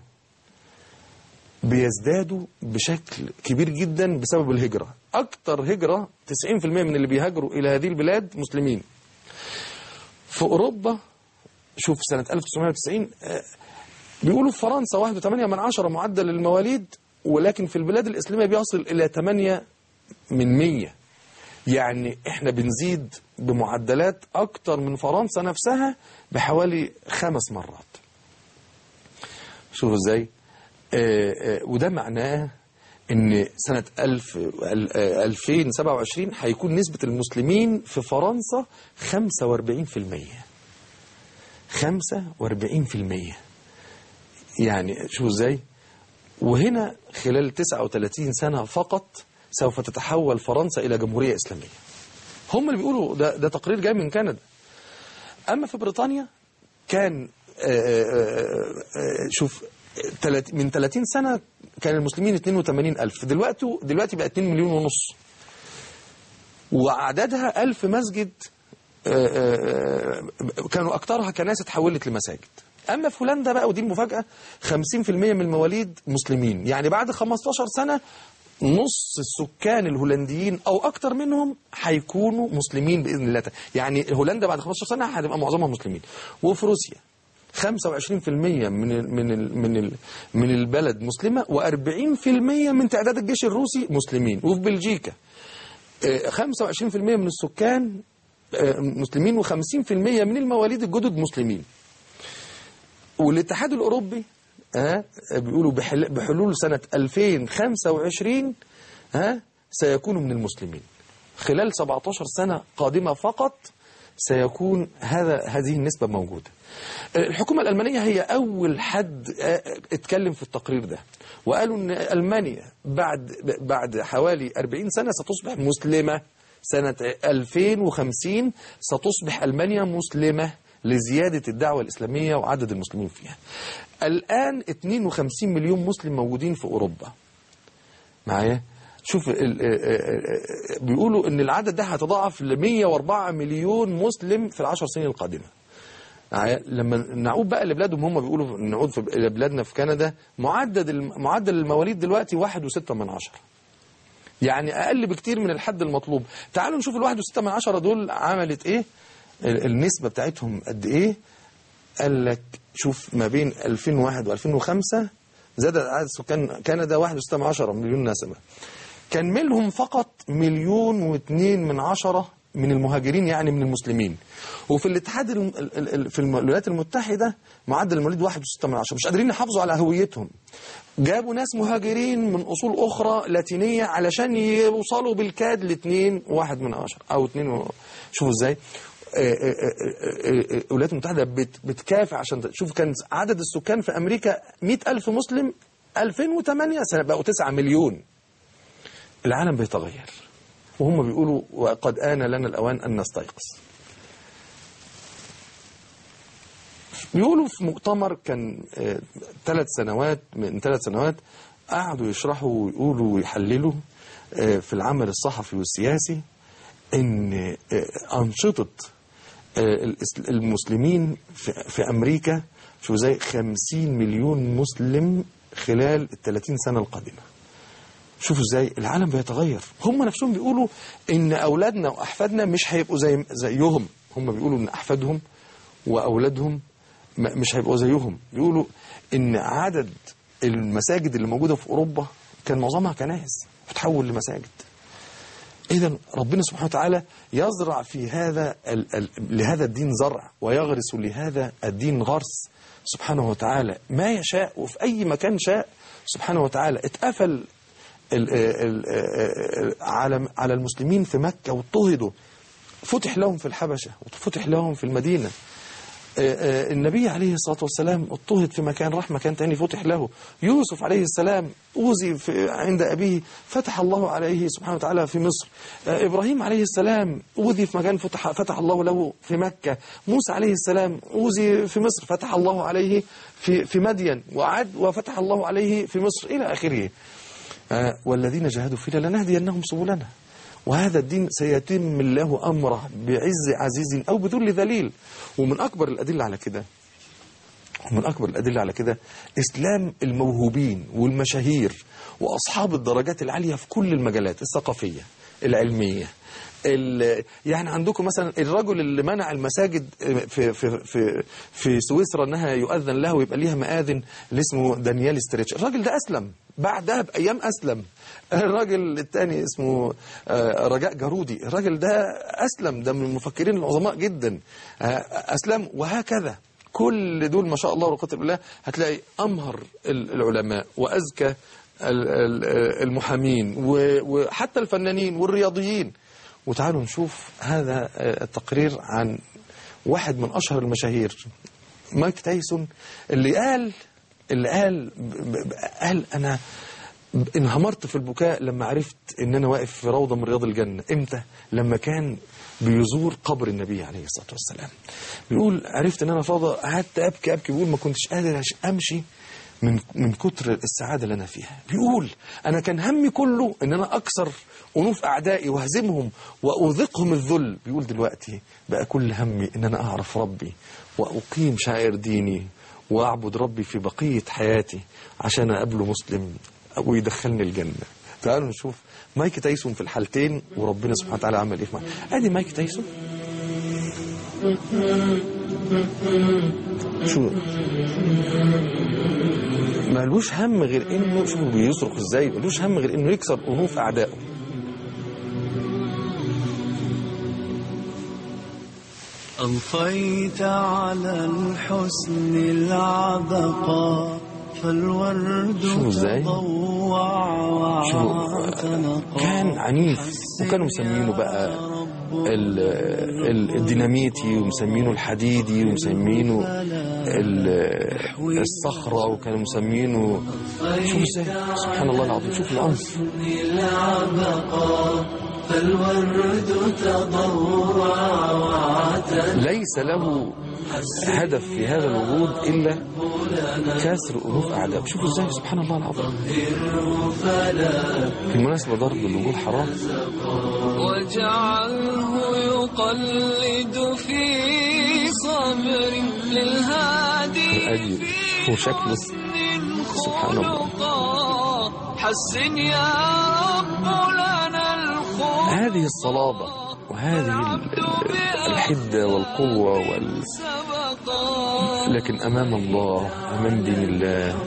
بيزدادوا بشكل كبير جدا بسبب الهجرة أكتر هجرة 90% من اللي بيهاجروا إلى هذه البلاد مسلمين في أوروبا شوف سنة 1990 آه، بيقولوا في فرنسا 1.8 من عشرة معدل المواليد ولكن في البلاد الإسلامية بيصل إلى 8 من 100 يعني احنا بنزيد بمعدلات أكتر من فرنسا نفسها بحوالي خمس مرات شوفوا ازاي آه، آه، وده معناه ان سنة 1000 ال- آه، 2027 هيكون نسبة المسلمين في فرنسا 45% 45% يعني شوفوا ازاي وهنا خلال 39 سنة فقط سوف تتحول فرنسا إلى جمهورية إسلامية هم اللي بيقولوا ده, ده تقرير جاي من كندا أما في بريطانيا كان آه، آه، آه، شوف تلات- من 30 سنة كان المسلمين 82 ألف دلوقتي دلوقتي بقى 2 مليون ونص وأعدادها ألف مسجد آه، آه، آه، كانوا أكترها كنائس اتحولت لمساجد أما في هولندا بقى ودي المفاجأة 50% من المواليد مسلمين يعني بعد 15 سنة نص السكان الهولنديين او اكتر منهم هيكونوا مسلمين باذن الله تعالى. يعني هولندا بعد 15 سنه هتبقى معظمها مسلمين وفي روسيا 25% من ال من ال من ال من البلد مسلمه و40% من تعداد الجيش الروسي مسلمين وفي بلجيكا آه، 25% من السكان آه، مسلمين و50% من المواليد الجدد مسلمين والاتحاد الاوروبي ها بيقولوا بحل- بحلول سنه 2025 ها سيكون من المسلمين خلال 17 سنه قادمه فقط سيكون هذا هذه النسبه موجوده الحكومه الالمانيه هي اول حد آه، اتكلم في التقرير ده وقالوا ان المانيا بعد بعد حوالي 40 سنه ستصبح مسلمه سنه 2050 ستصبح المانيا مسلمه لزيادة الدعوة الإسلامية وعدد المسلمين فيها الآن 52 مليون مسلم موجودين في أوروبا معايا شوف ال- ال- ال- بيقولوا ان العدد ده هيتضاعف ل 104 مليون مسلم في العشر سنين القادمه معايا؟ لما نعود بقى لبلادهم هم بيقولوا نعود في لبلادنا في كندا معدل الم- معدل المواليد دلوقتي واحد وستة من عشرة يعني اقل بكتير من الحد المطلوب تعالوا نشوف الواحد وستة من عشرة دول عملت ايه ال- النسبة بتاعتهم قد ايه قال لك شوف ما بين 2001 و2005 زاد عدد سكان كندا 1.6 مليون نسمة كان منهم فقط مليون واثنين من عشرة من المهاجرين يعني من المسلمين وفي الاتحاد الم... ال- ال- ال- في الولايات المتحدة معدل المواليد 1.6 من عشرة مش قادرين يحافظوا على هويتهم جابوا ناس مهاجرين من أصول أخرى لاتينية علشان يوصلوا بالكاد لاثنين واحد من عشرة أو اتنين و... شوفوا ازاي آه، آه، آه، آه، آه، الولايات المتحدة بت- بتكافح عشان ت- شوف كان عدد السكان في أمريكا 100 ألف مسلم 2008 سنة بقوا 9 مليون العالم بيتغير وهم بيقولوا وقد آن لنا الأوان أن نستيقظ بيقولوا في مؤتمر كان ثلاث سنوات من ثلاث سنوات قعدوا يشرحوا ويقولوا ويحللوا آه، في العمل الصحفي والسياسي ان آه، أنشطة آه، الإس- المسلمين في في أمريكا شو زي 50 مليون مسلم خلال ال 30 سنة القادمة شوفوا ازاي العالم بيتغير هم نفسهم بيقولوا ان اولادنا واحفادنا مش هيبقوا زي زيهم هم بيقولوا ان احفادهم واولادهم م- مش هيبقوا زيهم بيقولوا ان عدد المساجد اللي موجوده في اوروبا كان معظمها كنائس بتحول لمساجد اذا ربنا سبحانه وتعالى يزرع في هذا ال ال لهذا الدين زرع ويغرس لهذا الدين غرس سبحانه وتعالى ما يشاء وفي اي مكان شاء سبحانه وتعالى اتقفل ال- ال- ال- على على المسلمين في مكة واضطهدوا فتح لهم في الحبشة وفتح لهم في المدينة آه، آه، النبي عليه الصلاة والسلام اضطهد في مكان راح مكان تاني فتح له يوسف عليه السلام أوذي في عند أبيه فتح الله عليه سبحانه وتعالى في مصر آه، إبراهيم عليه السلام أوذي في مكان فتح, فتح الله له في مكة موسى عليه السلام أوذي في مصر فتح الله عليه في, في مدين وعد وفتح الله عليه في مصر إلى آخره آه، والذين جاهدوا فينا لنهدينهم سبلنا وهذا الدين سيتم الله أمره بعز عزيز أو بذل ذليل ومن أكبر الأدلة على كده ومن أكبر الأدلة على كده إسلام الموهوبين والمشاهير وأصحاب الدرجات العالية في كل المجالات الثقافية العلمية ال- يعني عندكم مثلا الرجل اللي منع المساجد في في في في سويسرا انها يؤذن لها ويبقى ليها مآذن اللي اسمه دانيال ستريتش الراجل ده اسلم بعدها بايام اسلم الراجل الثاني اسمه آه، رجاء جارودي الراجل ده اسلم ده من المفكرين العظماء جدا آه، اسلم وهكذا كل دول ما شاء الله ولا قوه الا بالله هتلاقي امهر ال- العلماء واذكى ال- ال- المحامين و- وحتى الفنانين والرياضيين وتعالوا نشوف هذا آه، التقرير عن واحد من اشهر المشاهير مايك تايسون اللي قال اللي قال ب- ب- قال انا انهمرت في البكاء لما عرفت ان انا واقف في روضه من رياض الجنه امتى لما كان بيزور قبر النبي عليه الصلاه والسلام بيقول عرفت ان انا في روضه قعدت ابكي ابكي بيقول ما كنتش قادر أش- امشي من من كتر السعاده اللي انا فيها بيقول انا كان همي كله ان انا اكسر انوف اعدائي واهزمهم واذيقهم الذل بيقول دلوقتي بقى كل همي ان انا اعرف ربي واقيم شعائر ديني واعبد ربي في بقيه حياتي عشان اقابله مسلم ويدخلني الجنه تعالوا نشوف مايك تايسون في الحالتين وربنا سبحانه وتعالى عمل ايه في مايك ادي مايك تايسون شو مالوش هم غير انه شوفوا بيصرخ ازاي مالوش هم غير انه يكسر انوف اعدائه أضفيت على الحسن العبقى فالورد شوفوا ازاي؟ تضوع شوفوا واعتنقا كان عنيف وكانوا مسمينه بقى ال- ال- الديناميتي ومسمينه الحديدي ومسمينه ال- الصخرة وكانوا مسمينه شوفوا ازاي سبحان الله العظيم شوفوا العنف ليس له هدف في هذا الوجود إلا كسر أنوف أعداء شوفوا ازاي سبحان الله العظيم بالمناسبة ضرب الوجود حرام واجعله يقلد في صبر للهادي أدي هو شكله سبحان الله خلقا حسن يا رب لنا الخلق هذه الصلابة وهذه ال- ال- الحدة والقوة وال... سبقا لكن أمام الله أمام دين الله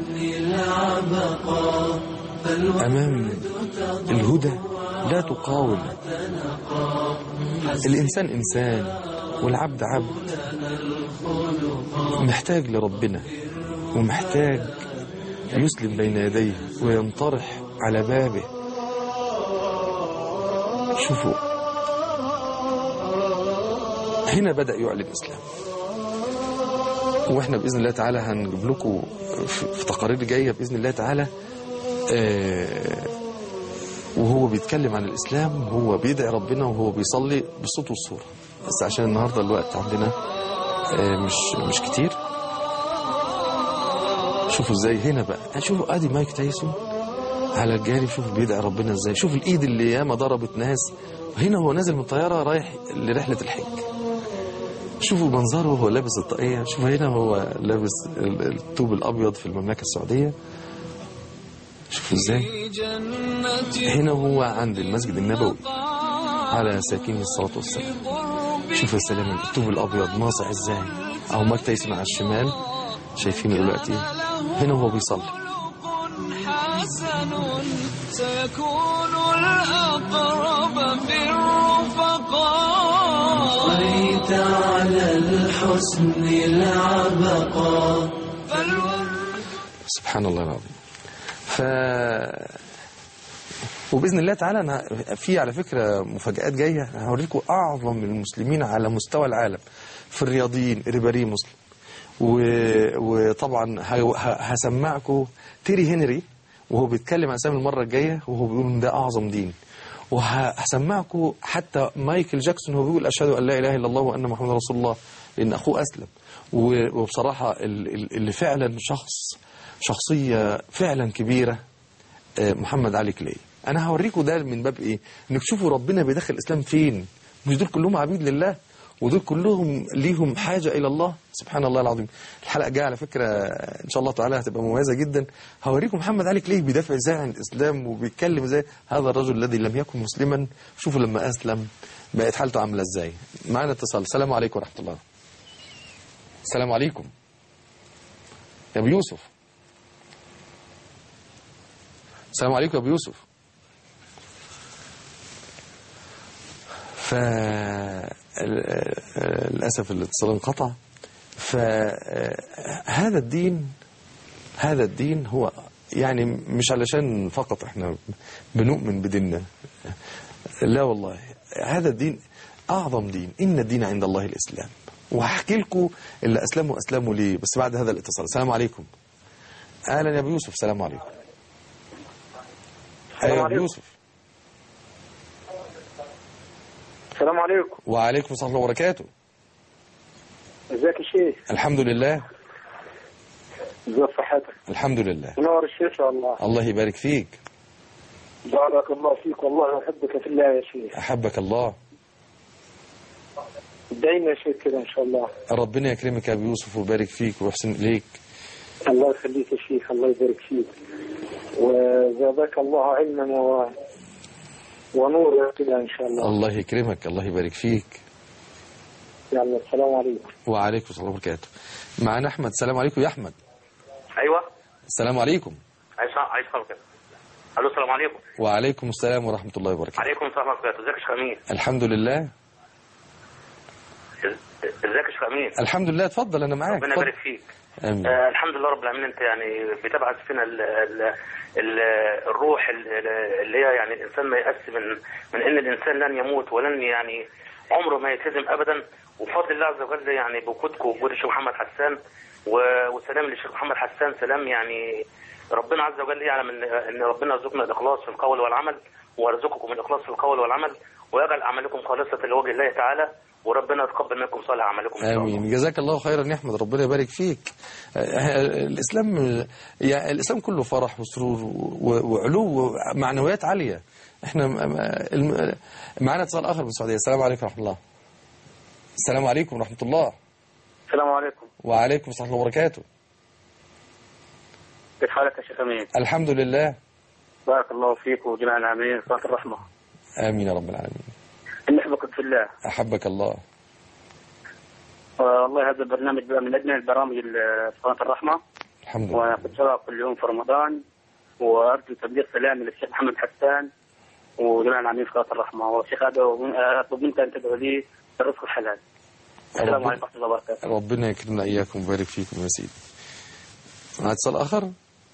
أمام الهدى لا تقاوم الإنسان إنسان والعبد عبد محتاج لربنا ومحتاج يسلم بين يديه وينطرح على بابه شوفوا هنا بدأ يعلن الإسلام واحنا باذن الله تعالى هنجيب لكم في في تقارير جايه باذن الله تعالى آه، وهو بيتكلم عن الاسلام وهو بيدعي ربنا وهو بيصلي بالصوت والصوره بس عشان النهارده الوقت عندنا آه، مش مش كتير شوفوا ازاي هنا بقى شوفوا ادي مايك تايسون على الجاري شوفوا بيدعي ربنا ازاي شوفوا الايد اللي ياما ضربت ناس هنا هو نازل من الطياره رايح لرحله الحج شوفوا منظره وهو لابس الطاقية شوفوا هنا هو لابس ال- الثوب الأبيض في المملكة السعودية شوفوا ازاي في جنة هنا هو عند المسجد النبوي على ساكين الصلاة والسلام شوفوا يا سلام الثوب الأبيض ناصع ازاي أو ماك تايسون على الشمال شايفينه دلوقتي هنا هو بيصلي خلق حسن سيكون الأقرب في الرفقاء أضفيت على الحسن العبقى فالورد سبحان الله العظيم ف وباذن الله تعالى انا في على فكره مفاجات جايه هوريكم اعظم المسلمين على مستوى العالم في الرياضيين ريباري مسلم و... وطبعا ه... ه... هسمعكم تيري هنري وهو بيتكلم عن سامي المره الجايه وهو بيقول ان ده اعظم دين وهسمعكم حتى مايكل جاكسون هو بيقول اشهد ان لا اله الا الله وان محمد رسول الله لان اخوه اسلم و- وبصراحه ال- ال- اللي فعلا شخص شخصيه فعلا كبيره آه، محمد علي كلاي انا هوريكم ده من باب ايه انك تشوفوا ربنا بيدخل الاسلام فين مش دول كلهم عبيد لله ودول كلهم ليهم حاجه الى الله سبحان الله العظيم الحلقه الجايه على فكره ان شاء الله تعالى هتبقى مميزه جدا هوريكم محمد علي كلاي بيدافع ازاي عن الاسلام وبيتكلم ازاي هذا الرجل الذي لم يكن مسلما شوفوا لما اسلم بقت حالته عامله ازاي معنا اتصال السلام عليكم ورحمه الله السلام عليكم يا ابو يوسف السلام عليكم يا ابو يوسف ف للاسف الاتصال انقطع فهذا الدين هذا الدين هو يعني مش علشان فقط احنا بنؤمن بديننا لا والله هذا الدين اعظم دين ان الدين عند الله الاسلام وهحكي لكم اللي اسلموا اسلموا ليه بس بعد هذا الاتصال السلام عليكم اهلا يا ابو يوسف السلام عليكم السلام أيوة يا ابو عليكم. يوسف السلام عليكم وعليكم السلام ورحمه الله وبركاته ازيك يا شيخ الحمد لله ازي صحتك الحمد لله منور الشيخ والله الله يبارك فيك بارك الله فيك والله احبك في الله يا شيخ احبك الله دايما يا شيخ كده ان شاء الله ربنا يكرمك يا ابو يوسف ويبارك فيك ويحسن اليك الله يخليك يا شيخ الله يبارك فيك وزادك الله علما و... ونور كده ان شاء الله الله يكرمك الله يبارك فيك يلا السلام عليكم وعليكم السلام وبركاته معانا احمد السلام عليكم يا احمد ايوه السلام عليكم عايز عايز خلق الو السلام عليكم وعليكم السلام ورحمة الله وبركاته عليكم السلام ورحمه الله وبركاته ازيك يا شيخ امين الحمد لله إز- ازيك يا شيخ امين الحمد لله اتفضل انا معاك ربنا اتفضل. يبارك فيك امين آه الحمد لله رب العالمين انت يعني بتبعث فينا ال ال ال الروح ال- ال- اللي هي يعني الانسان ما يأس من من ان الانسان لن يموت ولن يعني عمره ما يلتزم ابدا وبفضل الله عز وجل يعني بوجودكم ووجود الشيخ محمد حسان و- وسلام للشيخ محمد حسان سلام يعني ربنا عز وجل يعلم ان ان ربنا يرزقنا الاخلاص في القول والعمل ويرزقكم الاخلاص في القول والعمل ويجعل اعمالكم خالصه لوجه الله تعالى وربنا يتقبل منكم صالح اعمالكم ان شاء الله امين جزاك الله خيرا يا احمد ربنا يبارك فيك آه، الاسلام يعني الاسلام كله فرح وسرور و- وعلو معنويات عاليه احنا م- م- الم- معانا اتصال اخر من السعوديه السلام عليكم ورحمه الله السلام عليكم ورحمه الله السلام عليكم وعليكم السلام ورحمه الله وبركاته كيف حالك يا شيخ امين؟ الحمد لله بارك الله فيك وجميع العاملين صلاه الرحمه امين يا رب العالمين نحبك في الله احبك الله والله هذا البرنامج بقى من اجمل البرامج ال- صلاه الرحمه الحمد لله وانا كنت سبق كل يوم في رمضان وارجو تبليغ سلامي للشيخ محمد حسان وجميع العاملين في صلاه الرحمه والشيخ هذا اطلب منك ان تدعو لي بالرزق الحلال السلام ربنا- عليكم ورحمه الله وبركاته ربنا يكرمنا إياكم ويبارك فيكم يا سيدي معنا اتصال آخر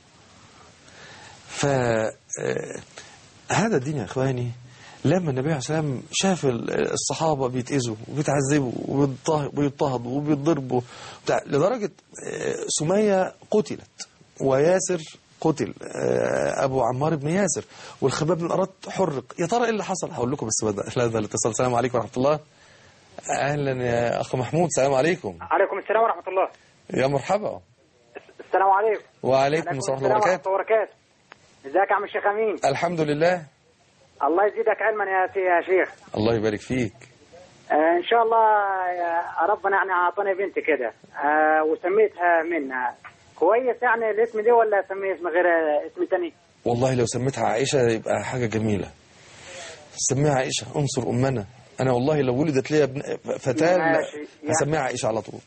ف آه، هذا الدين يا إخواني لما النبي عليه الصلاة والسلام شاف ال- الصحابة بيتأذوا وبيتعذبوا وبيضطه- وبيضطهدوا وبيتضربوا بتاع لدرجة آه، سمية قتلت وياسر قتل آه، أبو عمار بن ياسر والخباب بن الأراد حرق يا ترى إيه اللي حصل هقول لكم بس بدأ هذا الاتصال السلام عليكم ورحمة الله أهلا يا أخ محمود السلام عليكم عليكم السلام ورحمة الله يا مرحبا السلام عليكم وعليكم السلام ورحمة الله وبركاته وبركاته ازيك يا عم الشيخ امين الحمد لله الله يزيدك علما يا سي- يا شيخ الله يبارك فيك آه ان شاء الله يا ربنا يعني اعطاني بنت كده آه وسميتها منها كويس يعني الاسم ده ولا اسميه اسم غير اسم تاني والله لو سميتها عائشة يبقى حاجة جميلة سميها عائشة انصر أمنا أنا والله لو ولدت لي ابن فتاة لا، ماشي. هسميها عائشة على طول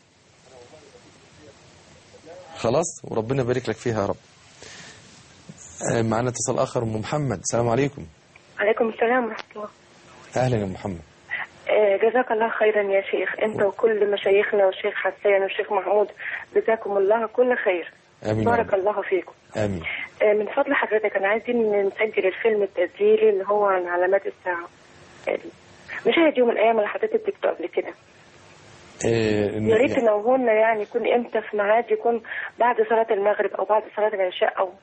خلاص وربنا يبارك لك فيها يا رب آه، معنا اتصال آخر أم محمد السلام عليكم عليكم السلام ورحمة الله أهلا يا محمد آه، جزاك الله خيرا يا شيخ انت وكل مشايخنا والشيخ حسان والشيخ محمود جزاكم الله كل خير آمين يا بارك رب الله فيكم آمين آه، من فضل حضرتك انا عايزين نسجل الفيلم التسجيلي اللي هو عن علامات الساعة آه، مشاهد يوم من الايام اللي حضرتك جبته قبل كده آه، يا ريت تنوهولنا يعني يكون امتى في ميعاد يكون بعد صلاة المغرب او بعد صلاة العشاء او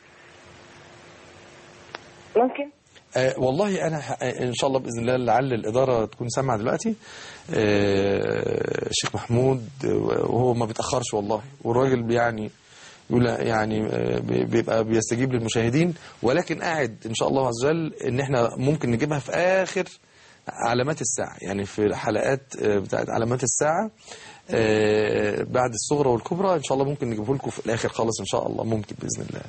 ممكن آه والله أنا ح- آه، إن شاء الله بإذن الله لعل الإدارة تكون سامعة دلوقتي آه الشيخ محمود آه، وهو ما بيتأخرش والله والراجل يعني يقول يعني آه، بي- بيبقى بيستجيب للمشاهدين ولكن قاعد إن شاء الله عز وجل إن إحنا ممكن نجيبها في آخر علامات الساعة يعني في الحلقات آه، بتاعت علامات الساعة آه، بعد الصغرى والكبرى إن شاء الله ممكن نجيبه لكم في الآخر خالص إن شاء الله ممكن بإذن الله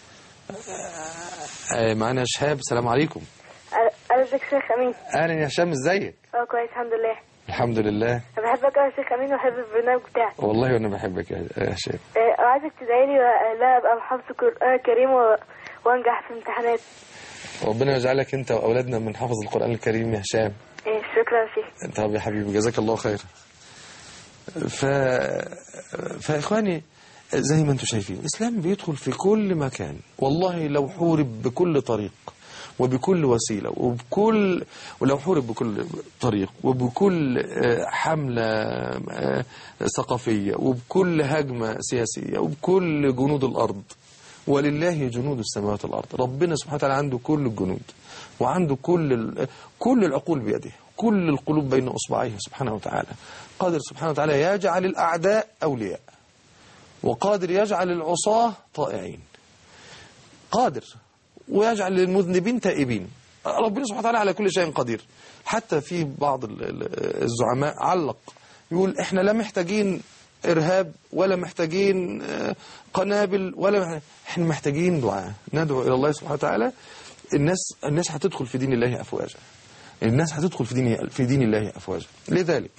آه، معانا شهاب السلام عليكم انا ازيك شيخ امين اهلا يا هشام ازيك اه كويس الحمد لله الحمد لله انا بحبك قوي يا شيخ امين وبحب البرنامج بتاعك والله وانا بحبك يا يا هشام آه، عايزك تدعي لي لا ابقى محافظ قرآن كريم و- وانجح في امتحانات ربنا يجعلك انت واولادنا من حفظ القران الكريم يا هشام إيه، شكرا يا شيخ طب يا حبيبي جزاك الله خير ف فاخواني زي ما انتم شايفين الاسلام بيدخل في كل مكان والله لو حورب بكل طريق وبكل وسيله وبكل ولو حورب بكل طريق وبكل آه، حمله آه، ثقافيه وبكل هجمه سياسيه وبكل جنود الارض ولله جنود السماوات والارض ربنا سبحانه وتعالى عنده كل الجنود وعنده كل ال- كل العقول بيده كل القلوب بين اصبعيه سبحانه وتعالى قادر سبحانه وتعالى يجعل الاعداء اولياء وقادر يجعل العصاة طائعين قادر ويجعل المذنبين تائبين ربنا سبحانه وتعالى على كل شيء قدير حتى في بعض ال- ال- الزعماء علق يقول احنا لا محتاجين إرهاب ولا محتاجين آه، قنابل ولا مح- احنا محتاجين دعاء ندعو إلى الله سبحانه وتعالى الناس الناس هتدخل في دين الله أفواجا الناس هتدخل في دين في دين الله أفواجا لذلك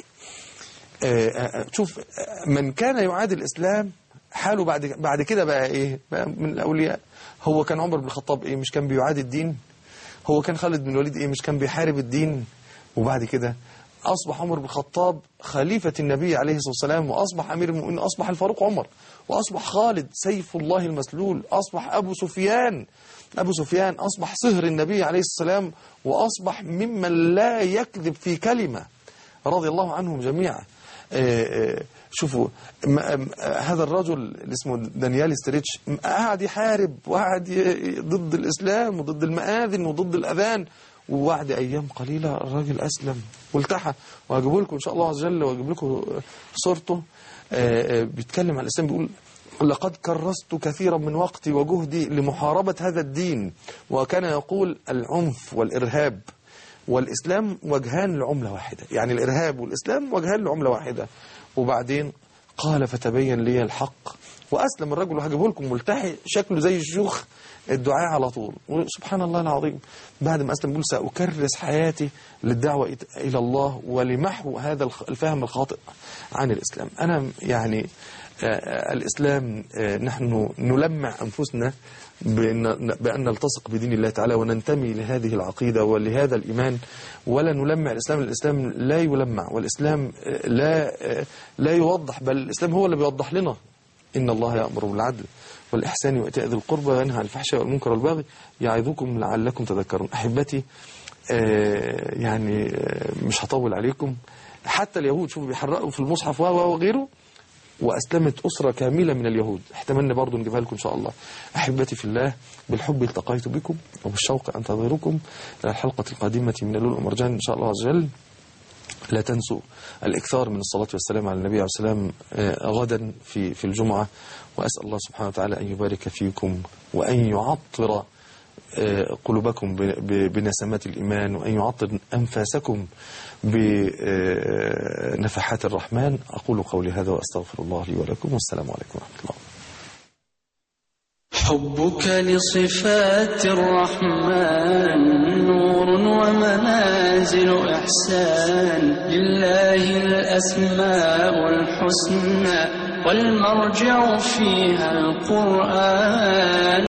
آه، آه، شوف آه، من كان يعادي الإسلام حاله بعد بعد كده بقى إيه بقى من الأولياء هو كان عمر بن الخطاب إيه مش كان بيعادي الدين هو كان خالد بن الوليد إيه مش كان بيحارب الدين وبعد كده أصبح عمر بن الخطاب خليفة النبي عليه الصلاة والسلام وأصبح أمير المؤمنين أصبح الفاروق عمر وأصبح خالد سيف الله المسلول أصبح أبو سفيان أبو سفيان أصبح صهر النبي عليه الصلاة والسلام وأصبح ممن لا يكذب في كلمة رضي الله عنهم جميعا آه، آه، شوفوا م- م- هذا الرجل اللي اسمه دانيال ستريتش م- قعد يحارب وقعد ي- ضد الإسلام وضد المآذن وضد الأذان وبعد أيام قليلة الراجل أسلم والتحى وهجيب لكم إن شاء الله عز وجل وهجيب لكم صورته آه، آه، بيتكلم عن الإسلام بيقول لقد كرست كثيرا من وقتي وجهدي لمحاربة هذا الدين وكان يقول العنف والإرهاب والإسلام وجهان لعملة واحدة يعني الإرهاب والإسلام وجهان لعملة واحدة وبعدين قال فتبين لي الحق وأسلم الرجل وهجيبه لكم ملتحي شكله زي الشيوخ الدعاء على طول سبحان الله العظيم بعد ما أسلم يقول سأكرس حياتي للدعوة إلى الله ولمحو هذا الخ- الفهم الخاطئ عن الإسلام أنا يعني آه، الإسلام آه، نحن نلمع أنفسنا بأن, بأن نلتصق بدين الله تعالى وننتمي لهذه العقيدة ولهذا الإيمان ولا نلمع الإسلام الإسلام لا يلمع والإسلام آه، لا آه، لا يوضح بل الإسلام هو اللي بيوضح لنا إن الله يأمر بالعدل والإحسان وإيتاء ذي القربى وينهى عن الفحشاء والمنكر والبغي يعظكم لعلكم تذكرون أحبتي آه، يعني آه، مش هطول عليكم حتى اليهود شوفوا بيحرقوا في المصحف و- و- وغيره وأسلمت أسرة كاملة من اليهود احتملنا برضو نجيبها لكم إن شاء الله أحبتي في الله بالحب التقيت بكم وبالشوق أنتظركم إلى الحلقة القادمة من اللؤلؤ والمرجان إن شاء الله عز وجل لا تنسوا الإكثار من الصلاة والسلام على النبي عليه السلام آه، غدا في في الجمعة وأسأل الله سبحانه وتعالى أن يبارك فيكم وأن يعطر آه، قلوبكم ب- ب- بنسمات الإيمان وأن يعطر أنفاسكم بنفحات الرحمن أقول قولي هذا وأستغفر الله لي ولكم والسلام عليكم ورحمة الله حبك لصفات الرحمن نور ومنازل إحسان لله الأسماء الحسنى والمرجع فيها القرآن